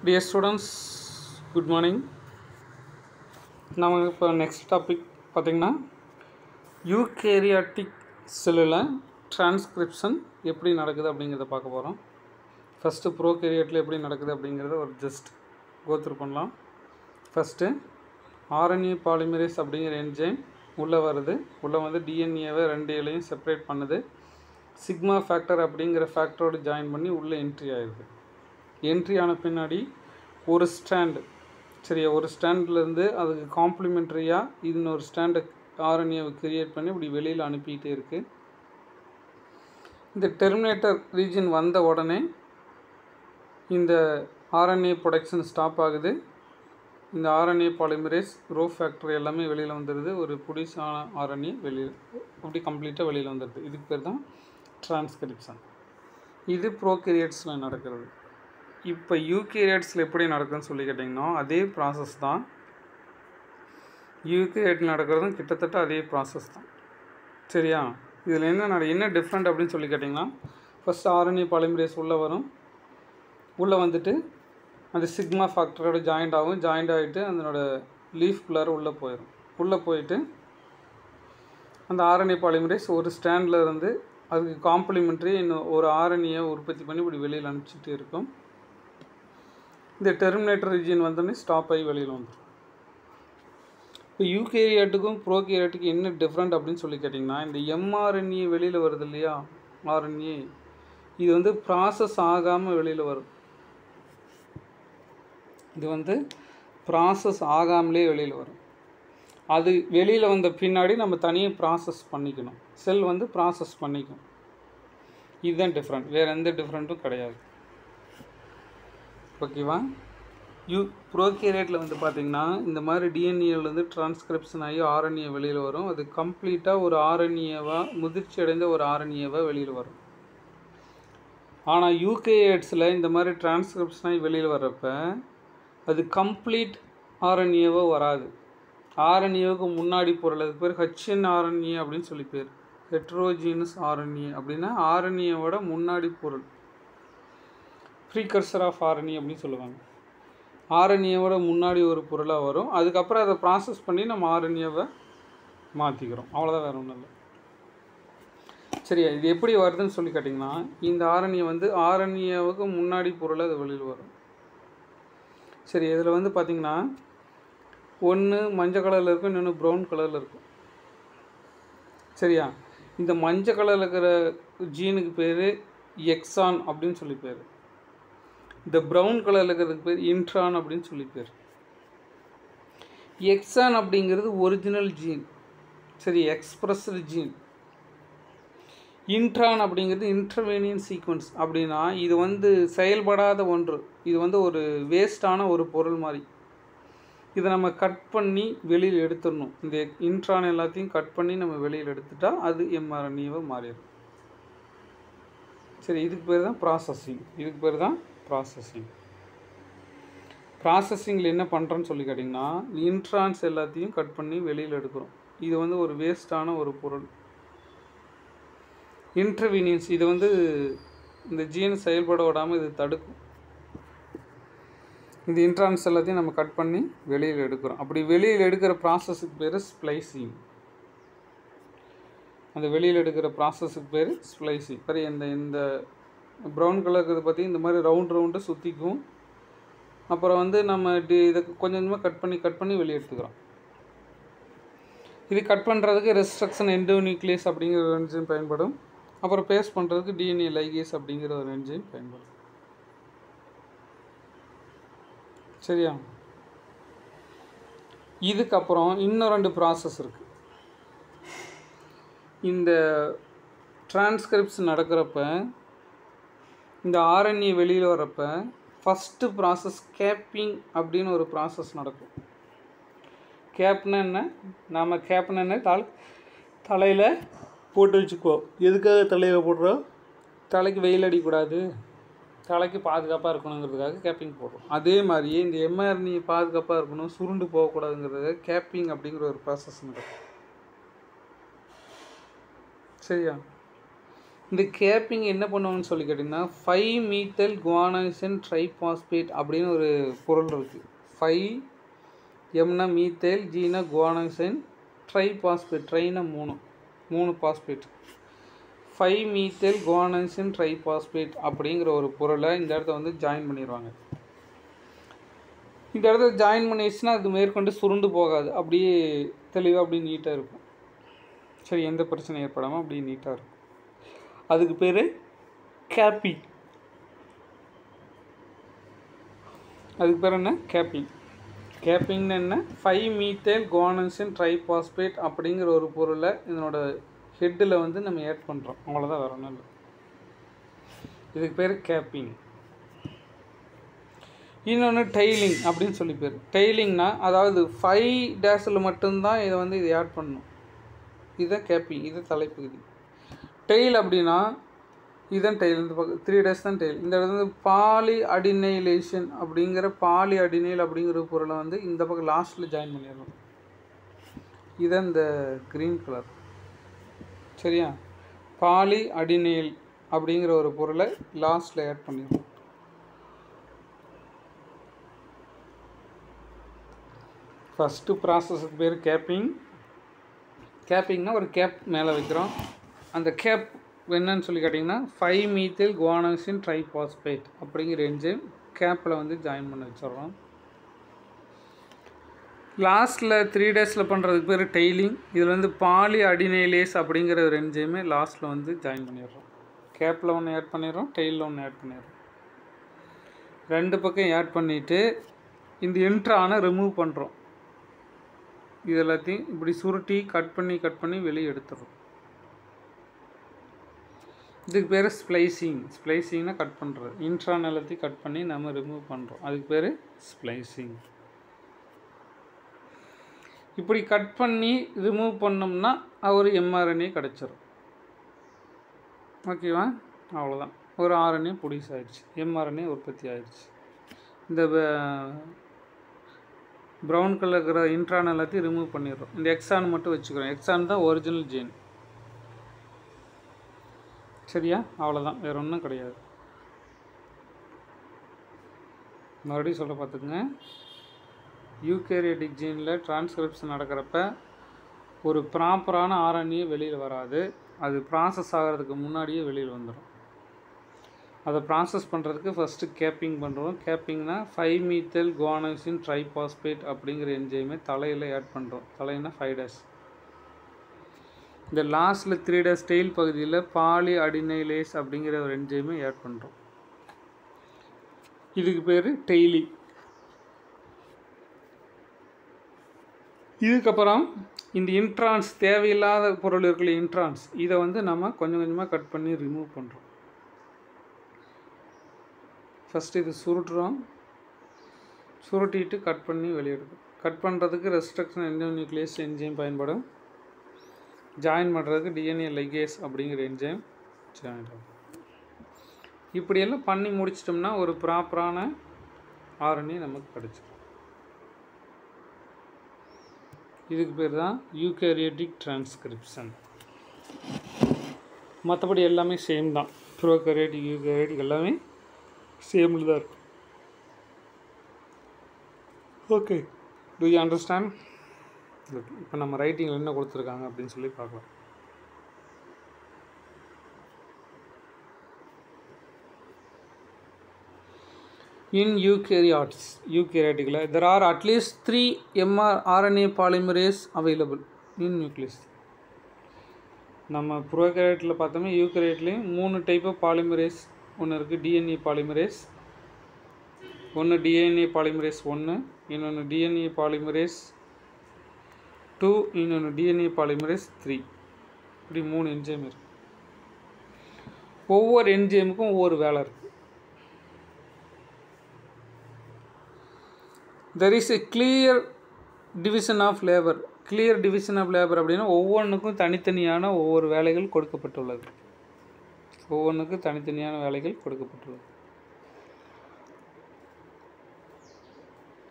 Dear students good morning நம்ம இப்போ next topic eukaryotic யூகேரியாட்டிக் செல்லில் டிரான்ஸ்கிரிப்ஷன் எப்படி நடக்குது அப்படிங்கிறத பார்க்க போகிறோம் ஃபஸ்ட்டு ப்ரோகேரியாட்டில் எப்படி நடக்குது அப்படிங்கிறத ஒரு ஜஸ்ட் கோத்ரூ பண்ணலாம் ஃபஸ்ட்டு ஆர்என்ஏ பாலிமரேஸ் அப்படிங்கிற என்ஜைம் உள்ளே வருது உள்ளே வந்து டிஎன்ஏவை ரெண்டு இலையும் செப்பரேட் பண்ணுது சிக்மா ஃபேக்டர் அப்படிங்கிற ஃபேக்டரோடு ஜாயின் பண்ணி உள்ளே என்ட்ரி ஆயிடுது என்ட்ரி ஆன பின்னாடி ஒரு ஸ்டாண்டு சரியா ஒரு ஸ்டாண்ட்லேருந்து அதுக்கு காம்ப்ளிமெண்ட்ரியாக இன்னொரு ஸ்டாண்டை ஆர்என்ஏவை கிரியேட் பண்ணி இப்படி வெளியில் அனுப்பிக்கிட்டே இருக்குது இந்த டெர்மினேட்டர் ரீஜன் வந்த உடனே இந்த ஆர்என்ஏ ப்ரொடக்ஷன் ஸ்டாப் ஆகுது இந்த ஆர்என்ஏ பாலிமரேஸ் ரோ ஃபேக்டர் எல்லாமே வெளியில் வந்துடுது ஒரு புடிசான ஆர்என்ஏ வெளியில் அப்படி கம்ப்ளீட்டாக வெளியில் வந்துடுது இதுக்கு பேர் தான் டிரான்ஸ்கிரிப்ஷன் இது ப்ரோகேரியட்ஸில் நடக்கிறது இப்போ யூகேரியட்ஸில் எப்படி நடக்குதுன்னு சொல்லி கேட்டிங்கன்னா அதே ப்ராசஸ் தான் யூகேரியட் நடக்கிறதும் கிட்டத்தட்ட அதே ப்ராசஸ் தான் சரியா இதில் என்ன நட என்ன டிஃப்ரெண்ட் அப்படின்னு சொல்லி கேட்டிங்கன்னா ஃபஸ்ட் ஆர்என்ஏ பாலிமரேஸ் உள்ளே வரும் உள்ளே வந்துட்டு அந்த சிக்மா ஃபேக்டரோட ஜாயிண்ட் ஆகும் ஜாயிண்ட் ஆகிட்டு அதனோட லீஃப்குள்ளார உள்ளே போயிடும் உள்ளே போயிட்டு அந்த ஆர்என்ஏ பாலிமரேஸ் ஒரு ஸ்டாண்டில் இருந்து அதுக்கு காம்ப்ளிமெண்ட்ரி இன்னும் ஒரு ஆர்என்ஏ உற்பத்தி பண்ணி இப்படி வெளியில் அனுப்பிச்சிட்டே இருக்கும் இந்த டெர்மினேட்டர் ரீஜியன் வந்தோடனே ஸ்டாப் ஆகி வெளியில் வந்துடும் இப்போ யூகேரியாட்டுக்கும் ப்ரோகேரியாட்டுக்கும் என்ன டிஃப்ரெண்ட் அப்படின்னு சொல்லி கேட்டிங்கன்னா இந்த எம்ஆர்என்ஏ வெளியில் வருது இல்லையா ஆர்என்ஏ இது வந்து ப்ராசஸ் ஆகாமல் வெளியில் வரும் இது வந்து ப்ராசஸ் ஆகாமலே வெளியில் வரும் அது வெளியில் வந்த பின்னாடி நம்ம தனியாக ப்ராசஸ் பண்ணிக்கணும் செல் வந்து ப்ராசஸ் பண்ணிக்கும் இதுதான் டிஃப்ரெண்ட் வேறு எந்த டிஃப்ரெண்ட்டும் கிடையாது ஓகேவா யூ ப்ரோகேரியேட்டில் வந்து பார்த்திங்கன்னா இந்த மாதிரி டிஎன்ஏலேருந்து டிரான்ஸ்கிரிப்ஷன் ஆகி ஆர்என்ஏ வெளியில் வரும் அது கம்ப்ளீட்டாக ஒரு ஆர்என்ஏவாக முதிர்ச்சி அடைந்த ஒரு ஆர்என்ஏவாக வெளியில் வரும் ஆனால் யூகேஎட்ஸில் இந்த மாதிரி டிரான்ஸ்கிரிப்ஷன் ஆகி வெளியில் வர்றப்ப அது கம்ப்ளீட் ஆர்என்ஏவாக வராது ஆர்என்ஏவுக்கு முன்னாடி பொருள் அதுக்கு பேர் ஹச்என் ஆர்என்ஏ அப்படின்னு சொல்லி பேர் ஹெட்ரோஜீனஸ் ஆர்என்ஏ அப்படின்னா ஆர்என்ஏவோட முன்னாடி பொருள் ப்ரீகர்சர் ஆஃப் ஆர்என்ஏ அப்படின்னு சொல்லுவாங்க ஆர்என்ஏவோட முன்னாடி ஒரு பொருளாக வரும் அதுக்கப்புறம் அதை ப்ராசஸ் பண்ணி நம்ம ஆர்என்ஏவை மாற்றிக்கிறோம் அவ்வளோதான் வேறு ஒன்றும் இல்லை சரியா இது எப்படி வருதுன்னு சொல்லி கேட்டிங்கன்னா இந்த ஆர்என்ஏ வந்து ஆர்என்ஏவுக்கு முன்னாடி பொருள் அது வெளியில் வரும் சரி இதில் வந்து பார்த்திங்கன்னா ஒன்று மஞ்சள் கலரில் இருக்கும் இன்னொன்று ப்ரௌன் கலரில் இருக்கும் சரியா இந்த மஞ்சள் கலரில் இருக்கிற ஜீனுக்கு பேர் எக்ஸான் அப்படின்னு சொல்லி பேர் இந்த ப்ரௌன் கலரில் இருக்கிறதுக்கு பேர் இன்ட்ரான் அப்படின்னு சொல்லி பேர் எக்ஸான் அப்படிங்கிறது ஒரிஜினல் ஜீன் சரி எக்ஸ்பிரஸ்டு ஜீன் இன்ட்ரான் அப்படிங்கிறது இன்டர்வேனியன் சீக்வன்ஸ் அப்படின்னா இது வந்து செயல்படாத ஒன்று இது வந்து ஒரு வேஸ்டான ஒரு பொருள் மாதிரி இதை நம்ம கட் பண்ணி வெளியில் எடுத்துடணும் இந்த இன்ட்ரான் எல்லாத்தையும் கட் பண்ணி நம்ம வெளியில் எடுத்துட்டா அது எம்ஆர்என்ஏவை மாறிடும் சரி இதுக்கு பேர் தான் ப்ராசஸிங் இதுக்கு பேர் தான் ப்ராசஸிங் ப்ராசஸிங்கில் என்ன பண்ணுறோன்னு சொல்லி கேட்டிங்கன்னா இன்ட்ரான்ஸ் எல்லாத்தையும் கட் பண்ணி வெளியில் எடுக்கிறோம் இது வந்து ஒரு வேஸ்டான ஒரு பொருள் இன்டர்வீனியன்ஸ் இது வந்து இந்த ஜீன் செயல்பட விடாமல் இது தடுக்கும் இந்த இன்ட்ரான்ஸ் எல்லாத்தையும் நம்ம கட் பண்ணி வெளியில் எடுக்கிறோம் அப்படி வெளியில் எடுக்கிற ப்ராசஸுக்கு பேர் ஸ்ப்ளைசிங் அந்த வெளியில் எடுக்கிற ப்ராசஸுக்கு பேர் ஸ்ப்ளைசிங் சரி இந்த இந்த ப்ரௌன் கலர் இருக்கிறத பற்றி இந்த மாதிரி ரவுண்ட் ரவுண்டு சுற்றிக்கும் அப்புறம் வந்து நம்ம டி இதை கொஞ்சம் கொஞ்சமாக கட் பண்ணி கட் பண்ணி வெளியே எடுத்துக்கிறோம் இது கட் பண்ணுறதுக்கு ரெஸ்ட்ரக்ஷன் எண்டோநியூக்ளியஸ் அப்படிங்கிற ஒரு என்ஜின் பயன்படும் அப்புறம் பேஸ்ட் பண்ணுறதுக்கு டிஎன்ஏ லைகேஸ் அப்படிங்கிற ஒரு என்ஜின் பயன்படும் சரியா இதுக்கப்புறம் இன்னும் ரெண்டு ப்ராசஸ் இருக்குது இந்த டிரான்ஸ்கிரிப்ஷன் நடக்கிறப்ப இந்த ஆர்என்ஏ வெளியில் வர்றப்ப ஃபஸ்ட்டு ப்ராசஸ் கேப்பிங் அப்படின்னு ஒரு ப்ராசஸ் நடக்கும் கேப்னா என்ன நாம் கேப்னா என்ன தலை தலையில் போட்டு வச்சுக்குவோம் எதுக்காக தலையில் போடுறோம் தலைக்கு வெயில் அடிக்கூடாது தலைக்கு பாதுகாப்பாக இருக்கணுங்கிறதுக்காக கேப்பிங் போடுறோம் அதே மாதிரியே இந்த எம்ஆர்னி பாதுகாப்பாக இருக்கணும் சுருண்டு போகக்கூடாதுங்கிறதுக்காக கேப்பிங் அப்படிங்கிற ஒரு ப்ராசஸ் நடக்கும் சரியா இந்த கேப்பிங் என்ன பண்ணுவோம்னு சொல்லி கேட்டிங்கன்னா ஃபைவ் மீத்தல் குவானைசன் ட்ரைபாஸ்பேட் அப்படின்னு ஒரு பொருள் இருக்குது ஃபைவ் எம்னா மீத்தேல் ஜீனா குவானைசன் ட்ரைபாஸ்பேட் ட்ரைனா மூணு மூணு phosphate five methyl guanosine triphosphate அப்படிங்கிற ஒரு பொருளை இந்த இடத்த வந்து ஜாயின் பண்ணிடுவாங்க இந்த இடத்துல ஜாயின் பண்ணிடுச்சுன்னா அது மேற்கொண்டு சுருண்டு போகாது அப்படியே தெளிவாக அப்படியே நீட்டாக இருக்கும் சரி எந்த பிரச்சனையும் ஏற்படாமல் அப்படியே நீட்டாக இருக்கும் அதுக்கு பேர் கேப்பி அதுக்கு பேர் என்ன கேப்பிங் கேப்பிங்னு என்ன ஃபைவ் மீத்தேல் குவானன்சின் ட்ரைபாஸ்பேட் அப்படிங்கிற ஒரு பொருளை இதனோட ஹெட்டில் வந்து நம்ம ஆட் பண்ணுறோம் அவ்வளோதான் வேற ஒன்றும் இல்லை இதுக்கு பேர் கேப்பிங் இன்னொன்று டெய்லிங் அப்படின்னு சொல்லி பேர் டெய்லிங்னா அதாவது ஃபைவ் டேஸில் மட்டும்தான் இதை வந்து இதை ஆட் பண்ணணும் இதை கேப்பிங் இது தலைப்பகுதி டெய்ல் அப்படின்னா இதுதான் டெய்ல் இந்த பக்கம் த்ரீ டேஸ் தான் டெய்ல் இந்த இடத்துல வந்து பாலி அடினைலேஷன் அப்படிங்கிற பாலி அடினைல் அப்படிங்கிற பொருளை வந்து இந்த பக்கம் லாஸ்ட்டில் ஜாயின் பண்ணிடணும் இதான் இந்த க்ரீன் கலர் சரியா பாலி அடினைல் அப்படிங்கிற ஒரு பொருளை லாஸ்ட்டில் ஆட் பண்ணிடணும் ஃபஸ்ட்டு ப்ராசஸுக்கு பேர் கேப்பிங் கேப்பிங்னா ஒரு கேப் மேலே வைக்கிறோம் அந்த கேப் என்னன்னு சொல்லி கேட்டிங்கன்னா ஃபைவ் மீத்தில் குவானோசின் ட்ரைபாஸ்பேட் அப்படிங்கிற என்ஜைம் கேப்பில் வந்து ஜாயின் பண்ண வச்சிடுறோம் லாஸ்ட்டில் த்ரீ டேஸில் பண்ணுறதுக்கு பேர் டெய்லிங் இதில் வந்து பாலி அடினைலேஸ் அப்படிங்கிற ஒரு என்ஜைமே லாஸ்ட்டில் வந்து ஜாயின் பண்ணிடுறோம் கேப்பில் ஒன்று ஆட் பண்ணிடுறோம் டெய்லில் ஒன்று ஆட் பண்ணிடுறோம் ரெண்டு பக்கம் ஆட் பண்ணிவிட்டு இந்த இன்ட்ரானை ரிமூவ் பண்ணுறோம் இது எல்லாத்தையும் இப்படி சுருட்டி கட் பண்ணி கட் பண்ணி வெளியே எடுத்துடுறோம் இதுக்கு பேர் ஸ்ப்ளைசிங் ஸ்ப்ளைசிங்னா கட் பண்ணுறது இன்ட்ரான் எல்லாத்தையும் கட் பண்ணி நம்ம ரிமூவ் பண்ணுறோம் அதுக்கு பேர் ஸ்ப்ளைசிங் இப்படி கட் பண்ணி ரிமூவ் பண்ணோம்னா ஒரு எம்ஆர்என்ஏ கிடச்சிரும் ஓகேவா அவ்வளோதான் ஒரு ஆர்என்ஏ ப்ரொடியூஸ் ஆயிடுச்சு எம்ஆர்என்ஏ உற்பத்தி ஆயிடுச்சு இந்த ப்ரௌன் கலர் இருக்கிற இன்ட்ரான் எல்லாத்தையும் ரிமூவ் பண்ணிடுறோம் இந்த எக்ஸான் மட்டும் வச்சுக்கிறோம் எக்ஸான் தான் ஒரிஜினல் ஜீன் சரியா அவ்வளோதான் வேறு ஒன்றும் கிடையாது மறுபடியும் சொல்ல பார்த்துக்குங்க யூகேரியடிக் ஜீனில் டிரான்ஸ்கிரிப்ஷன் நடக்கிறப்ப ஒரு ப்ராப்பரான ஆர்என்ஏ வெளியில் வராது அது ப்ராசஸ் ஆகிறதுக்கு முன்னாடியே வெளியில் வந்துடும் அதை ப்ராசஸ் பண்ணுறதுக்கு ஃபஸ்ட்டு கேப்பிங் பண்ணுறோம் கேப்பிங்னா ஃபைவ் மீத்தல் குவானோசின் ட்ரைபாஸ்பேட் அப்படிங்கிற என்ஜைமே தலையில் ஆட் பண்ணுறோம் தலைன்னா ஃபைவ் டேஸ் இந்த லாஸ்ட்டில் த்ரீ டேஸ் டெயில் பகுதியில் பாலி அடினைலேஸ் அப்படிங்கிற ஒரு என்ஜைமே ஆட் பண்ணுறோம் இதுக்கு பேர் டெய்லி இதுக்கப்புறம் இந்த இன்ட்ரான்ஸ் தேவையில்லாத பொருள் இருக்கிற இன்ட்ரான்ஸ் இதை வந்து நம்ம கொஞ்சம் கொஞ்சமாக கட் பண்ணி ரிமூவ் பண்ணுறோம் ஃபஸ்ட்டு இது சுருட்டுறோம் சுருட்டிட்டு கட் பண்ணி வெளியெடுக்கும் கட் பண்ணுறதுக்கு ரெஸ்ட்ரக்ஷன் என்ஜைம் நியூக்ளியஸ் என்ஜைம் பயன்படும் ஜாயின் பண்ணுறதுக்கு டிஎன்ஏ லைகேஸ் அப்படிங்கிற என்ஜைம் ஜாயின் ஆகும் இப்படியெல்லாம் பண்ணி முடிச்சிட்டோம்னா ஒரு ப்ராப்பரான ஆர்என்ஏ நமக்கு கிடச்சிடும் இதுக்கு பேர் தான் யூகேரியட்டிக் டிரான்ஸ்கிரிப்ஷன் மற்றபடி எல்லாமே சேம் தான் ப்ரோகேரியட்டிக் யூகேரியட்டிக் எல்லாமே சேமில் தான் இருக்கும் ஓகே டு யூ அண்டர்ஸ்டாண்ட் இப்போ நம்ம ரைட்டிங்கில் என்ன கொடுத்துருக்காங்க அப்படின்னு சொல்லி பார்க்கலாம் in eukaryotes eukaryotically there are at least three mr rna polymerase available in nucleus நம்ம ப்ரோகேரியட்டில் பார்த்தோம்னா யூகரேட்லேயும் மூணு டைப் ஆஃப் பாலிமரேஸ் ஒன்று இருக்குது டிஎன்ஏ பாலிமரேஸ் ஒன்று டிஎன்ஏ பாலிமரேஸ் ஒன்று இன்னொன்று டிஎன்ஏ பாலிமரேஸ் டூ இன்னொன்று டிஎன்ஏ பாலிமரேஸ் த்ரீ இப்படி மூணு என்ஜைம் இருக்குது ஒவ்வொரு என்ஜைமுக்கும் ஒவ்வொரு வேலை இருக்குது there is a clear division of labour clear division of labour அப்படின்னா ஒவ்வொன்றுக்கும் தனித்தனியான ஒவ்வொரு வேலைகள் கொடுக்கப்பட்டுள்ளது ஒவ்வொன்றுக்கும் தனித்தனியான வேலைகள் கொடுக்கப்பட்டுள்ளது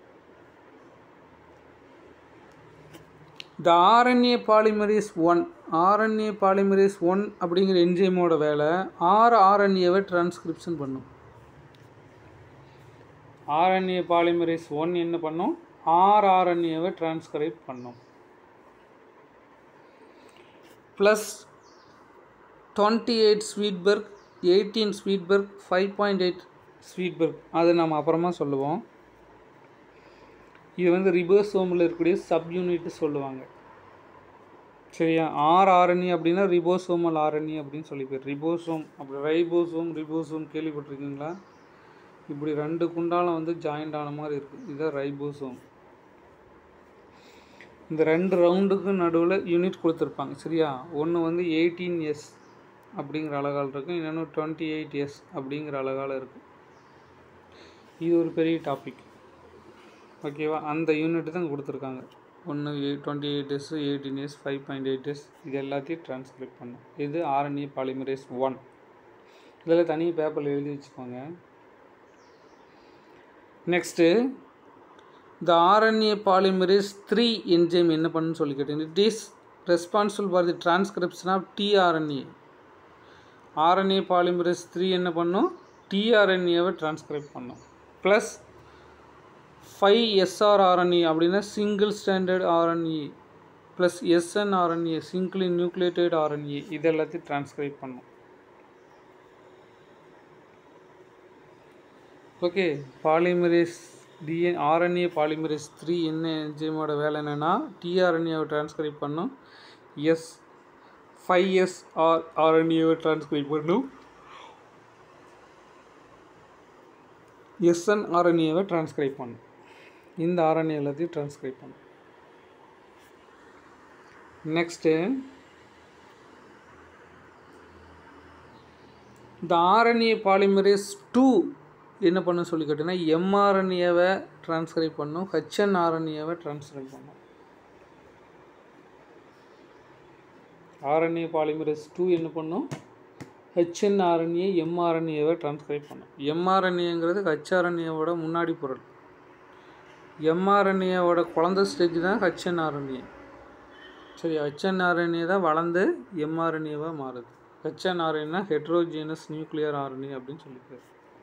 The RNA polymerase 1 RNA polymerase one அப்படிங்கிற என்ஜைமோட வேலை ஆறு ஆர்என்ஏவை டிரான்ஸ்கிரிப்ஷன் பண்ணும் ஆர்என்ஏ பாலிமரேஸ் ஒன் என்ன பண்ணும் ஆறு ஆர்என்ஏவை டிரான்ஸ்கிரைப் பண்ணும் plus twenty eight Svedberg eighteen Svedberg five point eight Svedberg அது நம்ம அப்புறமா சொல்லுவோம் இது வந்து ரிபோசோமில் இருக்கக்கூடிய சப் யூனிட் சொல்லுவாங்க சரியா ஆர் ஆர்என்ஏ அப்படின்னா ரிபோசோமல் ஆர்என்ஏ அப்படின்னு சொல்லி பேர் ரிபோசோம் அப்படி ரைபோசோம் ரிபோசோம் கேள்விப்பட்டிருக்கீங்களா இப்படி ரெண்டு குண்டாலம் வந்து ஜாயிண்ட் ஆன மாதிரி இருக்கும் இதுதான் ரைபோசோம் இந்த ரெண்டு ரவுண்டுக்கும் நடுவில் யூனிட் கொடுத்துருப்பாங்க சரியா ஒன்று வந்து எயிட்டீன் எஸ் அப்படிங்கிற அழகால் இருக்கும் இன்னொன்று டுவெண்ட்டி எயிட் எஸ் அப்படிங்கிற அழகால் இருக்கும் இது ஒரு பெரிய டாபிக் ஓகேவா அந்த யூனிட் தான் கொடுத்துருக்காங்க ஒன்று eight twenty eight S eighteen S five point eight S இது எல்லாத்தையும் டிரான்ஸ்கிரிப்ட் பண்ணும் இது ஆர்என்ஏ பாலிமரேஸ் ஒன் இதில் தனி பேப்பரில் எழுதி வச்சுக்கோங்க நெக்ஸ்ட்டு இந்த ஆர்என்ஏ பாலிமரேஸ் த்ரீ என்ஜைம் என்ன பண்ணுன்னு சொல்லி கேட்டீங்க it is responsible for the transcription of tRNA RNA polymerase three என்ன பண்ணும் டிஆர்என்ஏவை டிரான்ஸ்கிரைப் பண்ணும் ப்ளஸ் ஃபைவ் எஸ்ஆர் ஆர்என்ஏ அப்படின்னா single standard RNA plus SN RNA single nucleated RNA இது எல்லாத்தையும் டிரான்ஸ்கிரைப் பண்ணும் okay polymerase DN RNA polymerase three என்ன என்ஜிமோட வேலை என்னென்னா டிஆர்என்ஏவை டிரான்ஸ்கிரைப் பண்ணும் எஸ் ஃபைவ் எஸ் ஆர் ஆர்என்ஏவை டிரான்ஸ்கிரைப் பண்ணும் எஸ்என் ஆர்என்ஏவை டிரான்ஸ்கிரைப் பண்ணும் இந்த ஆர்என்ஏ எல்லாத்தையும் டிரான்ஸ்கிரைப் பண்ணும் நெக்ஸ்ட்டு இந்த ஆர்என்ஏ பாலிமரேஸ் டூ என்ன பண்ண சொல்லி கேட்டிங்கன்னா எம்ஆர்என்ஏவை டிரான்ஸ்கிரைப் பண்ணும் ஹெச்என் ஆர்என்ஏவை டிரான்ஸ்கிரைப் பண்ணும் ஆர்என்ஏ பாலிமரேஸ் டூ என்ன பண்ணும் ஹெச்என் ஆர்என்ஏ எம்ஆர்என்ஏவை டிரான்ஸ்கிரைப் பண்ணும் எம்ஆர்என்ஏங்கிறது ஹெச்ஆர்என்ஏவோட முன்னாடி பொருள் எம்ஆர்என்ஏவோட குழந்த ஸ்டேஜ் தான் ஹெச்என்ஆர்என்ஏ சரி ஹெச்என்ஆர்என்ஏ தான் வளர்ந்து எம்ஆர்என்ஏவாக மாறுது ஹெச்என்ஆர்என்னா ஹெட்ரோஜியனஸ் நியூக்ளியர் ஆர்என்ஏ அப்படின்னு சொல்லி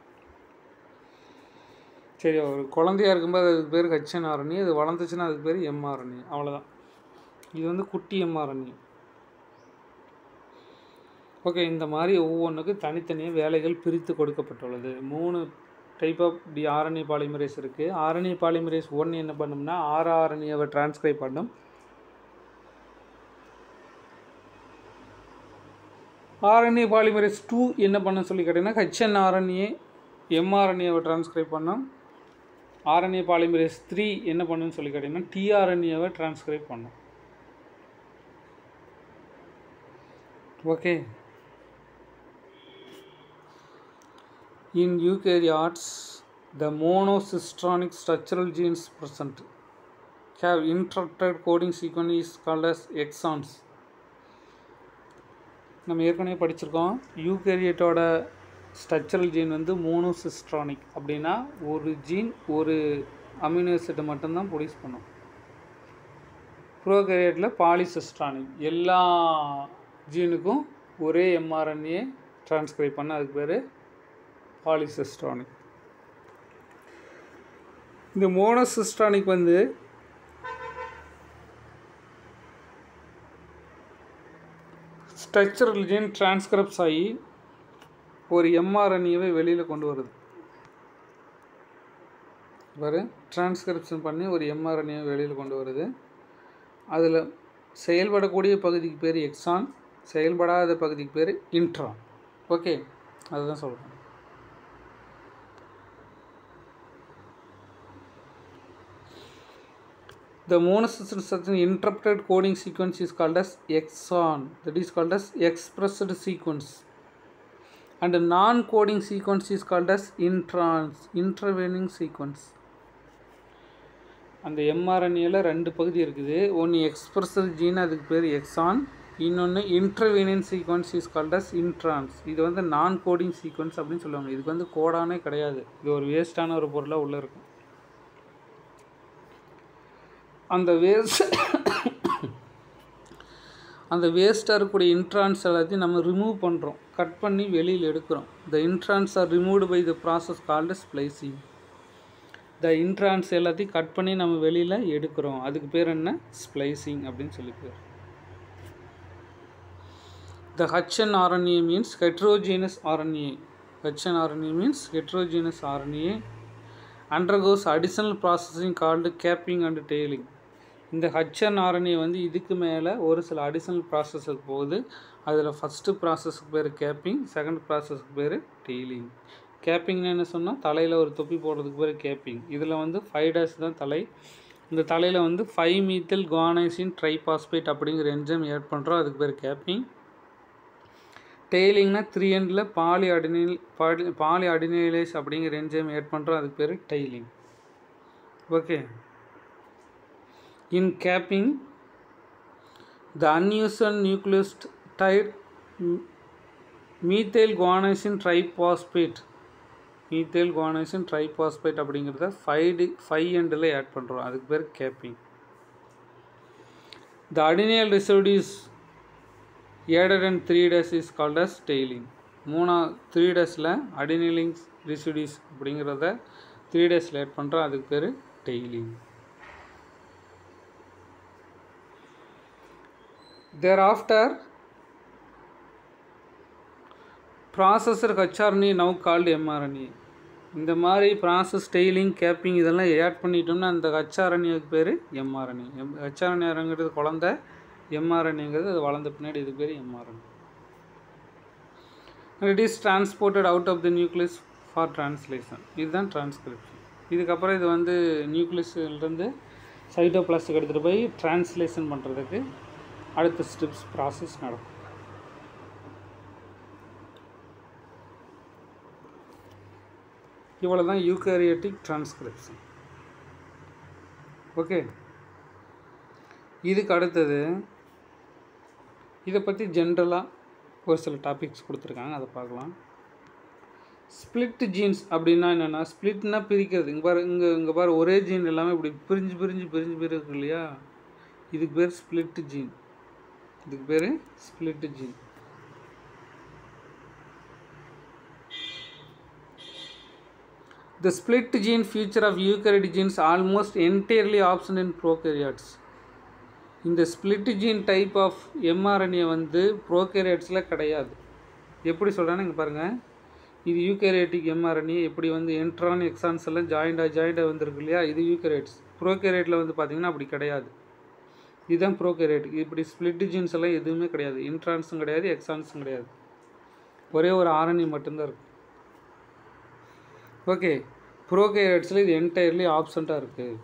சரி ஒரு குழந்தையா இருக்கும்போது அதுக்கு பேர் ஹெச்என்ஆர்என்ஏ அது வளர்ந்துச்சுன்னா அதுக்கு பேர் எம்ஆர்என்ஏ அவ்வளோதான் இது வந்து குட்டி எம்ஆர்என்ஏ ஓகே இந்த மாதிரி ஒவ்வொன்றுக்கும் தனித்தனியாக வேலைகள் பிரித்து கொடுக்கப்பட்டுள்ளது மூணு type of T RNA polymerase இருக்குது ஆர்என்ஏ பாலிமரேஸ் ஒன் என்ன பண்ணும்னா ஆர்ஆர்என்ஏவை டிரான்ஸ்கிரைப் பண்ணும் ஆர்என்ஏ பாலிமரேஸ் டூ என்ன பண்ண சொல்லி கேட்டிங்கன்னா ஹெச்என் ஆர்என்ஏ எம்ஆர்என்ஏவை டிரான்ஸ்கிரைப் பண்ணும் ஆர்என்ஏ பாலிமரேஸ் த்ரீ என்ன பண்ணுன்னு சொல்லி கேட்டிங்கன்னா டிஆர்என்ஏவை டிரான்ஸ்கிரைப் பண்ணும் okay In eukaryotes, the monocystronic structural genes present have interrupted coding sequence is called as exons. நம்ம ஏற்கனவே படிச்சிருக்கோம் யூகேரியட்டோட ஸ்ட்ரக்சரல் ஜீன் வந்து மோனோசிஸ்ட்ரானிக் அப்படின்னா ஒரு ஜீன் ஒரு அமினோ ஆசிட்டை மட்டும்தான் ப்ரொடியூஸ் பண்ணும் ப்ரோகேரியட்டில் பாலிசிஸ்ட்ரானிக் எல்லா ஜீனுக்கும் ஒரே எம்ஆர்என்ஏ டிரான்ஸ்கிரைப் பண்ண அதுக்கு பேர் பாலிசிஸ்ட்ரானிக் இந்த மோனோசிஸ்ட்ரானிக் வந்து ஸ்ட்ரக்சரல் ஜீன் டிரான்ஸ்கிரிப்ஸ் ஆகி ஒரு எம்ஆர்என்ஏவை வெளியில் கொண்டு வருது பாரு டிரான்ஸ்கிரிப்ஷன் பண்ணி ஒரு எம்ஆர்என்ஏவை வெளியில் கொண்டு வருது அதில் செயல்படக்கூடிய பகுதிக்கு பேர் எக்ஸான் செயல்படாத பகுதிக்கு பேர் இன்ட்ரான் ஓகே அதுதான் சொல்கிறேன் The monocysteine interrupted coding sequence is called as exon. That is called as expressed sequence. And non-coding sequence is called as intrans, intervening sequence. அந்த எம்ஆர்என்ஏல ரெண்டு பகுதி இருக்குது ஒன்று எக்ஸ்பிரஸர் ஜீன் அதுக்கு பேர் எக்ஸான் இன்னொன்று intervening sequence is called as introns இது வந்து நான் கோடிங் சீக்வன்ஸ் அப்படின்னு சொல்லுவாங்க இதுக்கு வந்து கோடானே கிடையாது இது ஒரு வேஸ்டான ஒரு பொருளாக உள்ளே இருக்கும் அந்த வேஸ்ட் அந்த வேஸ்ட்டாக இருக்கக்கூடிய இன்ட்ரான்ஸ் எல்லாத்தையும் நம்ம ரிமூவ் பண்ணுறோம் கட் பண்ணி வெளியில் எடுக்கிறோம் the introns are removed by the process called splicing the introns எல்லாத்தையும் கட் பண்ணி நம்ம வெளியில் எடுக்கிறோம் அதுக்கு பேர் என்ன ஸ்ப்ளைசிங் அப்படின்னு சொல்லி பேர் the HN RNA means heterogeneous RNA HN RNA means heterogeneous RNA undergoes additional processing called capping and tailing இந்த ஹச்என் ஆர்என்ஏ வந்து இதுக்கு மேலே ஒரு சில அடிஷனல் ப்ராசஸுக்கு போகுது அதில் ஃபஸ்ட்டு ப்ராசஸ்க்கு பேர் கேப்பிங் செகண்ட் ப்ராசஸ்க்கு பேர் டெய்லிங் கேப்பிங்னு என்ன சொன்னால் தலையில் ஒரு தொப்பி போடுறதுக்கு பேர் கேப்பிங் இதில் வந்து ஃபைவ் டேஸ் தான் தலை இந்த தலையில் வந்து ஃபைவ் மீத்தில் குவானைசின் ட்ரைபாஸ்பேட் அப்படிங்கிற என்ஜைம் ஆட் பண்ணுறோம் அதுக்கு பேர் கேப்பிங் டெய்லிங்னா த்ரீ எண்டில் poly adenyl poly poly adenylase அப்படிங்கிற என்ஜைம் ஆட் பண்ணுறோம் அதுக்கு பேர் tailing okay in capping the unusual nucleotide methyl guanosine triphosphate methyl guanosine triphosphate அப்படிங்கிறத ஃபைவ் டி ஃபைவ் எண்டில் ஆட் பண்ணுறோம் அதுக்கு பேர் capping the adenyl residues added and three days is called as tailing மூணா three டேஸில் அடினிலிங்ஸ் ரிசிடிஸ் அப்படிங்கிறத த்ரீ டேஸில் add பண்ணுறோம் அதுக்கு பேர் டெய்லிங் தேர் ஆஃப்டர் ப்ராசஸர் ஹச்ஆர்னி நவ் கால்டு எம்ஆர்என்ஏ இந்த மாதிரி ப்ராசஸ் டெய்லிங் கேப்பிங் இதெல்லாம் ஆட் பண்ணிட்டோம்னா அந்த ஹச்ஆர்என்ஏக்கு பேர் எம்ஆர்என்ஏ எம் ஹச்ஆர்என்ஏங்கிறது குழந்த எம்ஆர்என்ஏங்கிறது அது வளர்ந்த பின்னாடி இது பேர் mRNA it is transported out of the nucleus for translation இதுதான் டிரான்ஸ்கிரிப்ஷன் இதுக்கப்புறம் இது வந்து நியூக்ளியஸ்லேருந்து சைட்டோபிளாஸ்டுக்கு எடுத்துகிட்டு போய் டிரான்ஸ்லேஷன் பண்ணுறதுக்கு அடுத்த ஸ்டெப்ஸ் ப்ராசஸ் நடக்கும் இவ்வளோ தான் யூகேரியோட்டிக் டிரான்ஸ்கிரிப்ஷன் ஓகே இதுக்கு அடுத்தது இதை பற்றி ஜென்ரலாக ஒரு சில டாபிக்ஸ் கொடுத்துருக்காங்க அதை பார்க்கலாம் ஸ்ப்ளிட் ஜீன்ஸ் அப்படின்னா என்னென்னா ஸ்ப்ளிட்னா பிரிக்கிறது இங்கே பாரு இங்கே இங்கே பாரு ஒரே ஜீன் எல்லாமே இப்படி பிரிஞ்சு பிரிஞ்சு பிரிஞ்சு பிரிருக்கு இல்லையா இதுக்கு பேர் ஸ்ப்ளிட் ஜீன் இதுக்கு பேர் split gene The split gene feature of eukaryotic genes almost entirely absent in prokaryotes. இந்த split gene type of mRNA வந்து ப்ரோகேரியட்ஸில் கிடையாது எப்படி சொல்கிறேன்னு இங்கே பாருங்கள் இது யூகேரியட்டிக் எம்ஆர்என்ஏ எப்படி வந்து என்ட்ரான் எக்ஸான்ஸ் எல்லாம் ஜாயிண்டாக ஜாயிண்டாக வந்திருக்கு இல்லையா இது யூகேரியட்ஸ் ப்ரோகேரியட்டில் வந்து பார்த்திங்கன்னா அப்படி கிடையாது இதுதான் ப்ரோகேரியட் இப்படி ஸ்பிளிட் ஜீன்ஸ் எல்லாம் எதுவுமே கிடையாது இன்ட்ரான்ஸும் கிடையாது எக்ஸான்ஸும் கிடையாது ஒரே ஒரு ஆர்என்ஏ மட்டும்தான் இருக்கும் ஓகே ப்ரோகேரியட்ஸில் இது என்டையர்லி ஆப்சண்ட்டாக இருக்குது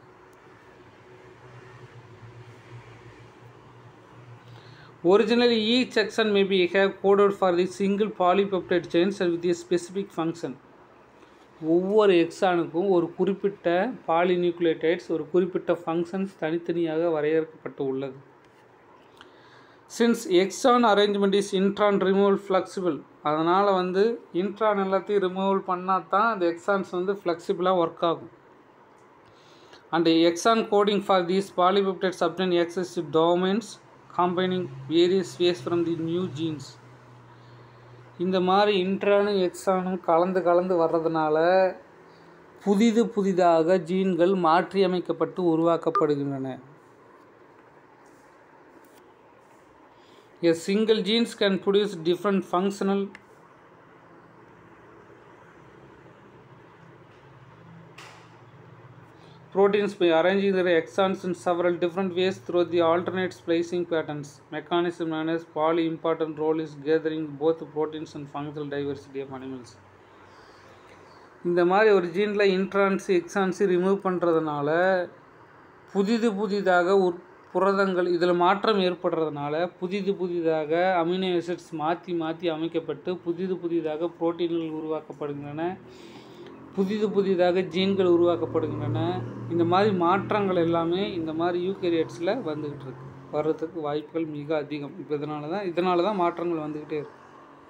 Originally, each section may be have coded for the single polypeptide chains with a specific function. ஒவ்வொரு எக்ஸானுக்கும் ஒரு குறிப்பிட்ட பாலிநியூக்ளியோடைட்ஸ் ஒரு குறிப்பிட்ட ஃபங்க்ஷன்ஸ் தனித்தனியாக வரையறுக்கப்பட்டு உள்ளது since exon arrangement is intron removal flexible அதனால் வந்து இன்ட்ரான் எல்லாத்தையும் ரிமூவல் பண்ணால் தான் அந்த எக்ஸான்ஸ் வந்து ஃப்ளெக்சிபிளாக ஒர்க் ஆகும் and exon coding for these polypeptide சப்டன் எக்ஸஸ் domains combining various ways from the new genes இந்த மாதிரி இன்ட்ரானும் எக்ஸானும் கலந்து கலந்து வர்றதுனால புதிது புதிதாக ஜீன்கள் மாற்றியமைக்கப்பட்டு உருவாக்கப்படுகின்றன A single genes can produce different functional proteins by arranging their exons in several different ways through the alternate splicing patterns. Mechanism known as poly important role is gathering both proteins and functional diversity of animals. இந்த மாதிரி ஒரு ஜீனில் இன்ட்ரான்ஸு எக்ஸான்ஸு remove பண்ணுறதுனால புதிது புதிதாக உற் புரதங்கள் இதில் மாற்றம் ஏற்படுறதுனால புதிது புதிதாக அமினோ ஆசிட்ஸ் மாற்றி மாற்றி அமைக்கப்பட்டு புதிது புதிதாக புரோட்டீன்கள் உருவாக்கப்படுகின்றன புதிது புதிதாக ஜீன்கள் உருவாக்கப்படுகின்றன இந்த மாதிரி மாற்றங்கள் எல்லாமே இந்த மாதிரி யூகேரியட்ஸில் வந்துக்கிட்டு இருக்கு வர்றதுக்கு வாய்ப்புகள் மிக அதிகம் இப்போ இதனால தான் இதனால தான் மாற்றங்கள் வந்துக்கிட்டே இருக்கு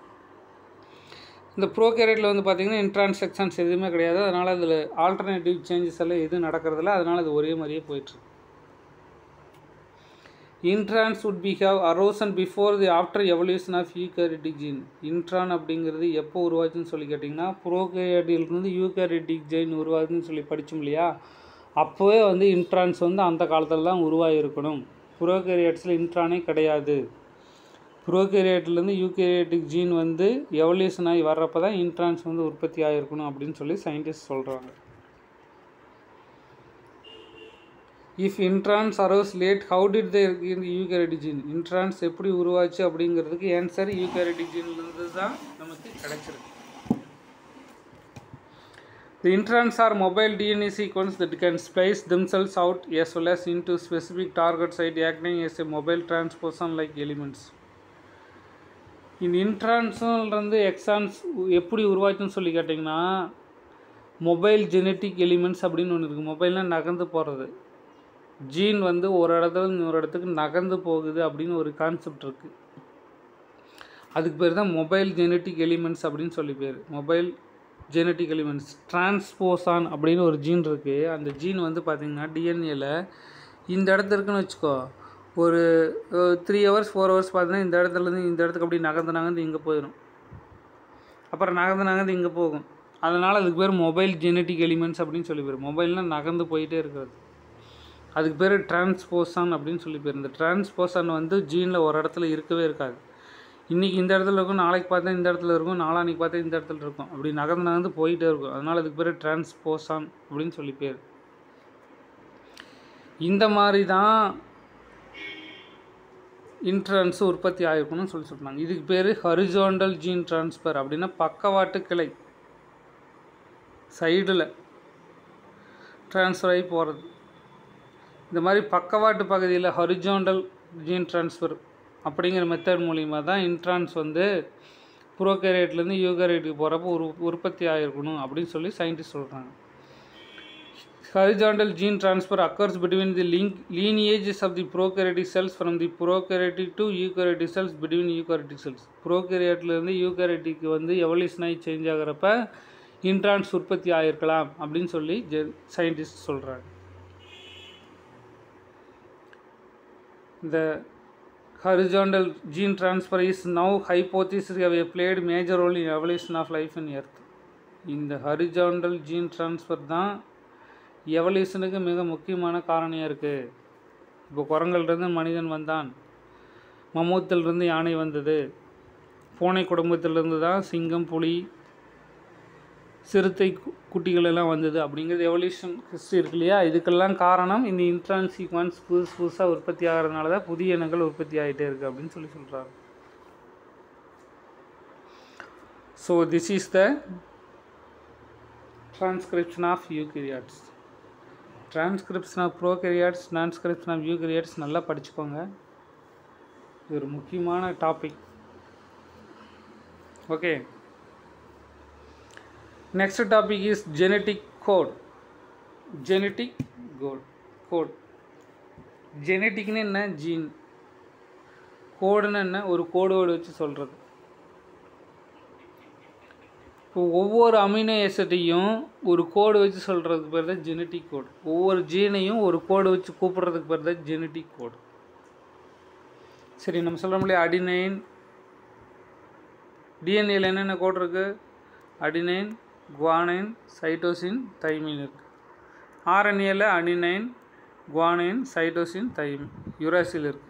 இந்த ப்ரோகேரியட்டில் வந்து பார்த்திங்கன்னா இன்ட்ரான்ஸ் செக்ஷன்ஸ் எதுவுமே கிடையாது அதனால் அதில் ஆல்டர்னேட்டிவ் சேஞ்சஸ் எல்லாம் எதுவும் நடக்கிறதில்ல அதனால் அது ஒரே மாதிரியே போயிட்டுருக்கு introns would be have arisen before the after evolution of eukaryotic gene intron அப்படிங்கிறது எப்போ உருவாச்சுன்னு சொல்லி கேட்டிங்கன்னா ப்ரோகேரியட்டிலிருந்து யூகேரியட்டிக் ஜெயின் உருவாகுதுன்னு சொல்லி படித்தோம் இல்லையா அப்போவே வந்து இன்ட்ரான்ஸ் வந்து அந்த காலத்தில் தான் உருவாகிருக்கணும் ப்ரோகேரியட்ஸில் இன்ட்ரானே கிடையாது ப்ரோகேரியட்லேருந்து யூகேரியட்டிக் ஜீன் வந்து எவல்யூஷன் ஆகி வர்றப்போ தான் இன்ட்ரான்ஸ் வந்து உற்பத்தி ஆகிருக்கணும் அப்படின்னு சொல்லி சயின்டிஸ்ட் சொல்கிறாங்க if introns arose late how did they இந்த யூகேரியட்டிக் ஜீன் இன்ட்ரான்ஸ் எப்படி உருவாச்சு அப்படிங்கிறதுக்கு ஆன்சர் யூகேரியட்டிக் ஜீன்லேருந்து தான் நமக்கு கிடைச்சிருக்கு The introns are mobile DNA sequence that can splice themselves out as well as into specific target site acting as a mobile transposon like elements. இந்த இன்ட்ரான்ஸ்லேருந்து exons எப்படி உருவாச்சுன்னு சொல்லி கேட்டிங்கன்னா மொபைல் ஜெனட்டிக் எலிமெண்ட்ஸ் அப்படின்னு ஒன்று இருக்குது மொபைல்னால் நகர்ந்து போகிறது ஜீன் வந்து ஒரு இடத்துல இருந்து இன்னொரு இடத்துக்கு நகர்ந்து போகுது அப்படின்னு ஒரு கான்செப்ட் இருக்குது அதுக்கு பேர் தான் மொபைல் ஜெனட்டிக் எலிமெண்ட்ஸ் அப்படின்னு சொல்லி பேர் மொபைல் ஜெனட்டிக் எலிமெண்ட்ஸ் டிரான்ஸ்போசான் அப்படின்னு ஒரு ஜீன் இருக்குது அந்த ஜீன் வந்து பார்த்திங்கன்னா டிஎன்ஏல இந்த இடத்துல இருக்குன்னு வச்சுக்கோ ஒரு த்ரீ ஹவர்ஸ் ஃபோர் ஹவர்ஸ் பார்த்தீங்கன்னா இந்த இடத்துலேருந்து இந்த இடத்துக்கு அப்படி நகர்ந்து நகர்ந்து இங்கே போயிடும் அப்புறம் நகர்ந்து நகர்ந்து இங்கே போகும் அதனால் அதுக்கு பேர் மொபைல் ஜெனட்டிக் எலிமெண்ட்ஸ் அப்படின்னு சொல்லி பேர் மொபைல்னால் நகர்ந்து போயிட்டே இருக்கிறது அதுக்கு பேர் டிரான்ஸ்போசான் அப்படின்னு சொல்லி பேர் இந்த டிரான்ஸ்போசான் வந்து ஜீனில் ஒரு இடத்துல இருக்கவே இருக்காது இன்றைக்கி இந்த இடத்துல இருக்கும் நாளைக்கு பார்த்தா இந்த இடத்துல இருக்கும் நாளான்னைக்கு பார்த்தா இந்த இடத்துல இருக்கும் அப்படி நகர்ந்து நகர்ந்து போயிட்டே இருக்கும் அதனால் அதுக்கு பேர் டிரான்ஸ்போசான் அப்படின்னு சொல்லி பேர் இந்த மாதிரி தான் இன்ட்ரான்ஸ் உற்பத்தி ஆகிருக்கணும்னு சொல்லி சொல்கிறாங்க இதுக்கு பேர் ஹரிஜோண்டல் ஜீன் ட்ரான்ஸ்ஃபர் அப்படின்னா பக்கவாட்டு கிளை சைடில் ட்ரான்ஸ்ஃபர் ஆகி போகிறது இந்த மாதிரி பக்கவாட்டு பகுதியில் ஹரிஜோண்டல் ஜீன் ட்ரான்ஸ்ஃபர் அப்படிங்கிற மெத்தட் மூலிமா தான் இன்ட்ரான்ஸ் வந்து ப்ரோகேரியட்லேருந்து யூகரேட்டுக்கு போகிறப்போ உரு உற்பத்தி ஆகிருக்கணும் அப்படின்னு சொல்லி சயின்டிஸ்ட் சொல்கிறாங்க horizontal gene transfer occurs between the link lineages of the prokaryotic cells from the prokaryotic to eukaryotic cells between eukaryotic cells ப்ரோகேரியட்லேருந்து யூகரேட்டிக்கு வந்து எவல்யூஷன் ஆகி சேஞ்ச் ஆகிறப்ப இன்ட்ரான்ஸ் உற்பத்தி ஆகிருக்கலாம் அப்படின்னு சொல்லி ஜெ சயின்டிஸ்ட் சொல்கிறாங்க The horizontal gene transfer is now hypothesis have a played major role in evolution of life in earth இந்த horizontal gene transfer தான் எவல்யூஷனுக்கு மிக முக்கியமான காரணியாக இருக்குது இப்போ குரங்கள்லேருந்து மனிதன் வந்தான் மமூத்திலிருந்து யானை வந்தது பூனை குடும்பத்திலிருந்து தான் சிங்கம் புலி சிறுத்தை கு- குட்டிகள் எல்லாம் வந்தது அப்படிங்கிறது எவல்யூஷன் ஹிஸ்ட்ரி இருக்கு இல்லையா இதுக்கெல்லாம் காரணம் இந்த இன்ட்ரான் சீக்வன்ஸ் புதுசு புதுசாக உற்பத்தி ஆகிறதுனால தான் புதிய இனங்கள் உற்பத்தி ஆகிட்டே இருக்குது அப்படின்னு சொல்லி சொல்கிறாங்க so this is the transcription of eukaryotes transcription of prokaryotes transcription of eukaryotes நல்லா படிச்சுக்கோங்க இது ஒரு முக்கியமான topic okay next topic is genetic code genetic code code ஜெனட்டிக்னு என்ன ஜீன் கோடுன்னு என்ன ஒரு கோடு வேர்டு வச்சு சொல்கிறது இப்போ ஒவ்வொரு அமினோ ஆசிட்டையும் ஒரு கோடு வச்சு சொல்கிறதுக்கு பேர் தான் ஜெனட்டிக் கோடு ஒவ்வொரு ஜீனையும் ஒரு கோடு வச்சு கூப்பிட்றதுக்கு பேர் தான் ஜெனட்டிக் கோடு சரி நம்ம சொல்ல முடியாது அடினைன் டிஎன்ஏல என்னென்ன கோடு இருக்குது அடினைன் குவானைன் சைட்டோசின் தைமின் இருக்குது ஆர்என்ஏல adenine guanine cytosine thymine uracil இருக்குது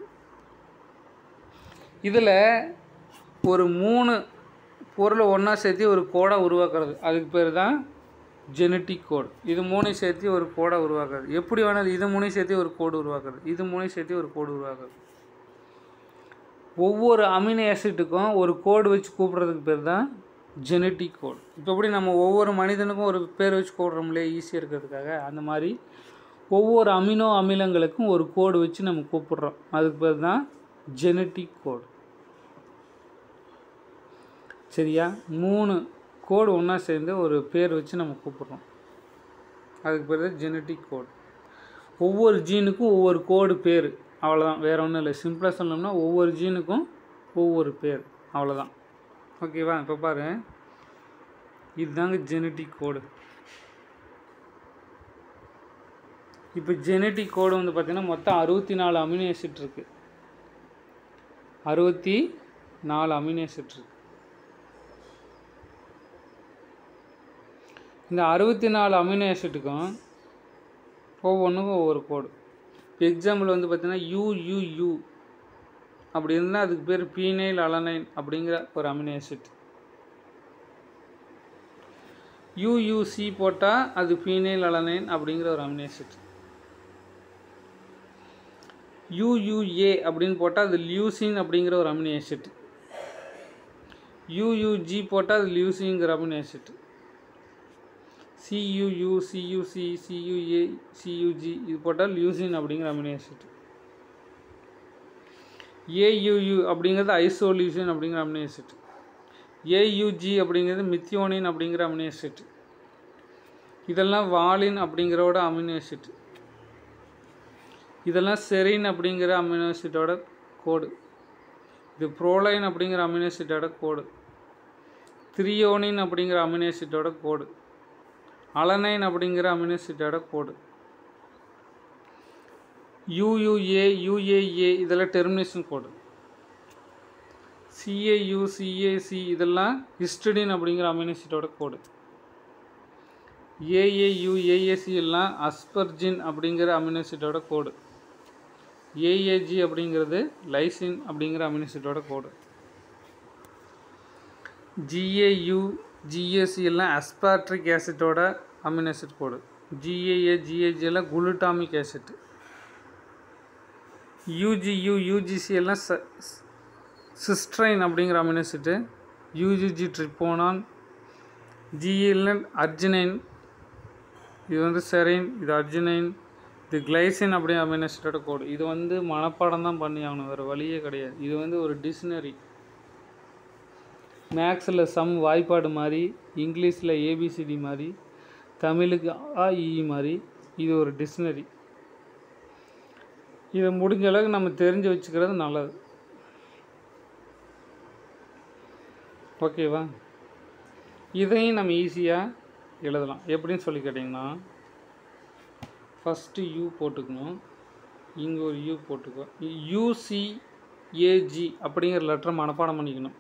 இதில் ஒரு மூணு பொருளை ஒன்றா சேர்த்து ஒரு கோடை உருவாக்குறது அதுக்கு பேர் தான் ஜெனட்டிக் கோட் இது மூணையும் சேர்த்து ஒரு கோடை உருவாக்குறது எப்படி வேணாலும் இது மூணையும் சேர்த்து ஒரு கோடு உருவாக்குறது இது மூணையும் சேர்த்து ஒரு கோடு உருவாக்குறது ஒவ்வொரு அமினோ ஆசிட்டுக்கும் ஒரு கோடு வச்சு கூப்பிட்றதுக்கு பேர் தான் ஜெனட்டிக் கோட் இப்போ எப்படி நம்ம ஒவ்வொரு மனிதனுக்கும் ஒரு பேர் வச்சு கூப்பிட்றோம் இல்லையா ஈஸியாக இருக்கிறதுக்காக அந்த மாதிரி ஒவ்வொரு அமினோ அமிலங்களுக்கும் ஒரு கோடு வச்சு நம்ம கூப்பிட்றோம் அதுக்கு பேர் தான் ஜெனட்டிக் கோட் சரியா மூணு கோடு ஒன்றா சேர்ந்து ஒரு பேர் வச்சு நம்ம கூப்பிட்றோம் அதுக்கு பேர் தான் ஜெனட்டிக் கோட் ஒவ்வொரு ஜீனுக்கும் ஒவ்வொரு கோடு பேர் அவ்வளோதான் வேறு ஒன்றும் இல்லை சிம்பிளாக சொல்லணும்னா ஒவ்வொரு ஜீனுக்கும் ஒவ்வொரு பேர் அவ்வளோதான் ஓகேவா இப்போ பாரு இதுதாங்க ஜெனட்டிக் கோடு இப்போ ஜெனட்டிக் கோடு வந்து பார்த்திங்கன்னா மொத்தம் அறுபத்தி நாலு அமினோ ஆசிட் இருக்குது அறுபத்தி நாலு அமினோ ஆசிட் இருக்கு இந்த அறுபத்தி நாலு அமினோ ஆசிட்டுக்கும் ஒவ்வொன்றுக்கும் ஒவ்வொரு கோடு எக்ஸாம்பிள் வந்து பார்த்தீங்கன்னா யூயூயூ அப்படி இருந்தால் அதுக்கு பேர் பீனைல் அலனைன் அப்படிங்கிற ஒரு அமினோ ஆசிட் யூயூசி போட்டால் அது பீனைல் அலனைன் அப்படிங்கிற ஒரு அமினோ ஆசிட் யூயூஏ அப்படின்னு போட்டால் அது லியூசின் அப்படிங்கிற ஒரு அமினோ ஆசிட் யூயூஜி போட்டால் அது லியூசிங்கிற amino acid CUU CUC CUA CUG இது போட்டால் லியூசின் அப்படிங்கிற அமினோ ஆசிட் ஏயுயு அப்படிங்கிறது ஐசோலியூசின் அப்படிங்கிற அமினோ ஆசிட் ஏயுஜி அப்படிங்கிறது மித்தியோனின் அப்படிங்கிற அமினோ ஆசிட் இதெல்லாம் வாலின் அப்படிங்கிறோட அமினோ ஆசிட் இதெல்லாம் செரின் அப்படிங்கிற அமினோ ஆசிட்டோட கோடு இது ப்ரோலைன் அப்படிங்கிற அமினோ ஆசிட்டோட கோடு த்ரியோனின் அப்படிங்கிற அமினோ ஆசிட்டோட கோடு அலனைன் அப்படிங்கிற அமினோ ஆசிட்டோட கோடு யூயூஏ யூஏஏ இதெல்லாம் டெர்மினேஷன் கோடு சிஏயு சிஏசி இதெல்லாம் ஹிஸ்டடின் அப்படிங்கிற அமினோ ஆசிட்டோட கோடு ஏஏயு ஏஏசி எல்லாம் அஸ்பர்ஜின் அப்படிங்கிற அமினோ ஆசிட்டோட கோடு ஏஏஜி அப்படிங்கிறது லைசின் அப்படிங்கிற அமினோ ஆசிட்டோட கோடு ஜிஏயு ஜிஏசி எல்லாம் அஸ்பாட்ரிக் ஆசிட்டோட amino acid code GAA GAG எல்லாம் குளுட்டாமிக் ஆசிட் யூஜியு யூஜிசி எல்லாம் சிஸ்ட்ரைன் அப்படிங்கிற amino acid UGG tryptophan GLN arginine இது வந்து செரைன் இது அர்ஜினைன் இது கிளைசின் அப்படிங்கிற அமினோ ஆசிட்டோட கோடு இது வந்து மனப்பாடம் தான் பண்ணி ஆகணும் வேறு வழியே கிடையாது இது வந்து ஒரு டிக்ஷனரி மேக்ஸில் சம் வாய்ப்பாடு மாதிரி இங்கிலீஷில் ஏபிசிடி மாதிரி தமிழுக்கு ஆஇஇ மாதிரி இது ஒரு டிக்ஷனரி இதை முடிஞ்ச அளவுக்கு நம்ம தெரிஞ்சு வச்சுக்கிறது நல்லது ஓகேவா இதையும் நம்ம ஈஸியாக எழுதலாம் எப்படின்னு சொல்லி கேட்டிங்கன்னா ஃபஸ்ட்டு யூ போட்டுக்கணும் இங்கே ஒரு யூ போட்டுக்கோ யூசிஏஜி அப்படிங்கிற லெட்டரை மனப்பாடம் பண்ணிக்கணும்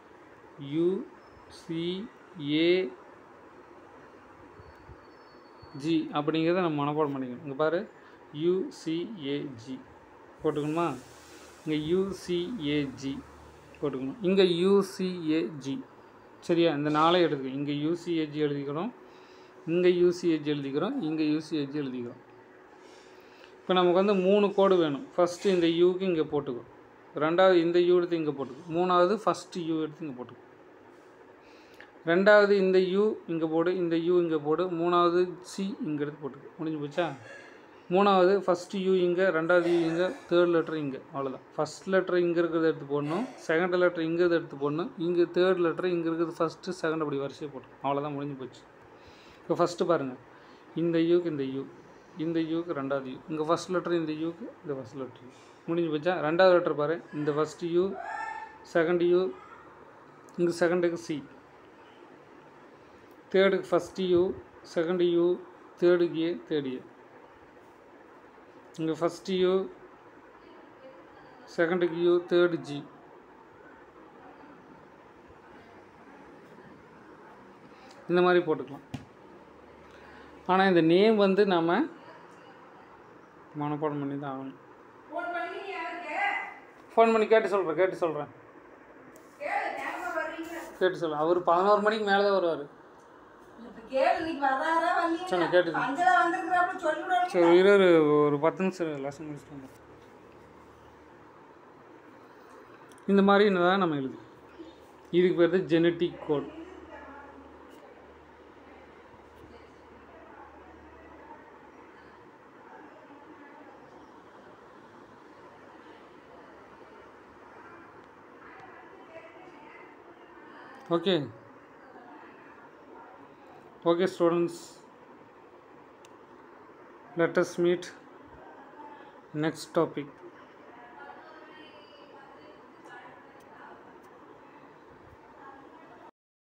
யூசிஏஜி அப்படிங்கிறத நம்ம மனப்பாடம் பண்ணிக்கணும் இங்கே பாரு யூசிஏஜி போட்டுக்கணுமா இங்கே யூசிஏஜி போட்டுக்கணும் இங்கே யூசிஏஜி சரியா இந்த நாளே எடுத்துக்கணும் இங்கே யூசிஏஜி எழுதிக்கிறோம் இங்கே யூசிஏஜி எழுதிக்கிறோம் இங்கே யூசிஏஜி எழுதிக்கிறோம் இப்போ நமக்கு வந்து மூணு கோடு வேணும் ஃபஸ்ட்டு இந்த யூக்கு இங்கே போட்டுக்கோ ரெண்டாவது இந்த யூ எடுத்து இங்கே போட்டுக்கோ மூணாவது ஃபஸ்ட்டு யூ எடுத்து இங்கே போட்டுக்கோ ரெண்டாவது இந்த யூ இங்கே போடு இந்த யூ இங்கே போடு மூணாவது சி இங்கே எடுத்து போட்டுக்கோ முடிஞ்சு போச்சா மூணாவது ஃபஸ்ட்டு யூ இங்கே ரெண்டாவது யூ இங்கே தேர்ட் லெட்டர் இங்கே அவ்வளோதான் ஃபஸ்ட் லெட்டர் இங்கே இருக்கிறத எடுத்து போடணும் செகண்ட் லெட்டர் இங்கே எடுத்து போடணும் இங்கே தேர்ட் லெட்டர் இங்கே இருக்கிறது ஃபஸ்ட்டு செகண்ட் அப்படி வரிசையை போடணும் அவ்வளோதான் முடிஞ்சு போச்சு இப்போ ஃபஸ்ட்டு பாருங்கள் இந்த யூக்கு இந்த யூ இந்த யூக்கு ரெண்டாவது யூ இங்கே ஃபஸ்ட் லெட்டர் இந்த யூக்கு இந்த ஃபஸ்ட் லெட்டர் யூ முடிஞ்சு போச்சா ரெண்டாவது லெட்டர் பாரு இந்த ஃபஸ்ட்டு யூ செகண்ட் யூ இங்கே செகண்டுக்கு சி தேர்டுக்கு ஃபஸ்ட்டு யூ செகண்ட் யூ தேர்டுக்கு ஏ தேர்ட் ஏ இங்கே ஃபஸ்ட்டு யூ செகண்டுக்கு யூ தேர்டு ஜி இந்த மாதிரி போட்டுக்கலாம் ஆனால் இந்த நேம் வந்து நாம் மனப்பாடம் பண்ணி தான் ஆகணும் ஃபோன் பண்ணி கேட்டு சொல்கிறேன் கேட்டு சொல்கிறேன் கேட்டு சொல்கிறேன் அவர் பதினோரு மணிக்கு மேலே தான் வருவார் சரி, நான் கேட்டுக்கிறேன். சரி இரு இரு, ஒரு பத்து நிமிஷம் லெசன் முடிச்சுட்டு வந்துடுறேன். இந்த மாதிரி தான் நம்ம எழுது இதுக்கு பேர் தான் genetic code okay okay students let us meet next topic